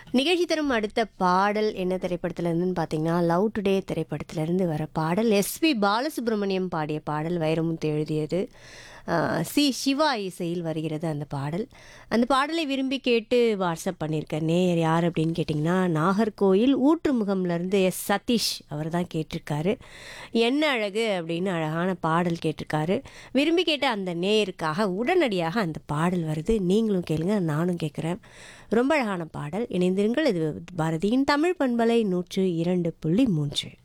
நிகழ்ச்சி தரும் அடுத்த பாடல் என்ன திரைப்படத்திலிருந்துன்னு பார்த்தீங்கன்னா லவ் டுடே திரைப்படத்திலிருந்து வர பாடல் எஸ்பி பாலசுப்ரமணியம் பாடிய பாடல் வைரமுத்து எழுதியது ஆஹ் சி சிவா இசையில் வருகிறது அந்த பாடல் அந்த பாடலை விரும்பி கேட்டு வாட்ஸ்அப் பண்ணியிருக்கேன் நேயர் யார் அப்படின்னு கேட்டிங்கன்னா நாகர்கோயில் ஊற்றுமுகம்லேருந்து எஸ் சதீஷ் அவர் தான் கேட்டிருக்காரு என்ன அழகு அப்படின்னு அழகான பாடல் கேட்டிருக்காரு விரும்பி கேட்ட அந்த நேயருக்காக உடனடியாக அந்த பாடல் வருது நீங்களும் கேளுங்க நானும் கேட்குறேன் ரொம்ப அழகான பாடல் இணைந்திருங்கள் இது பாரதியின் தமிழ் பண்பலை நூற்று இரண்டு புள்ளி மூன்று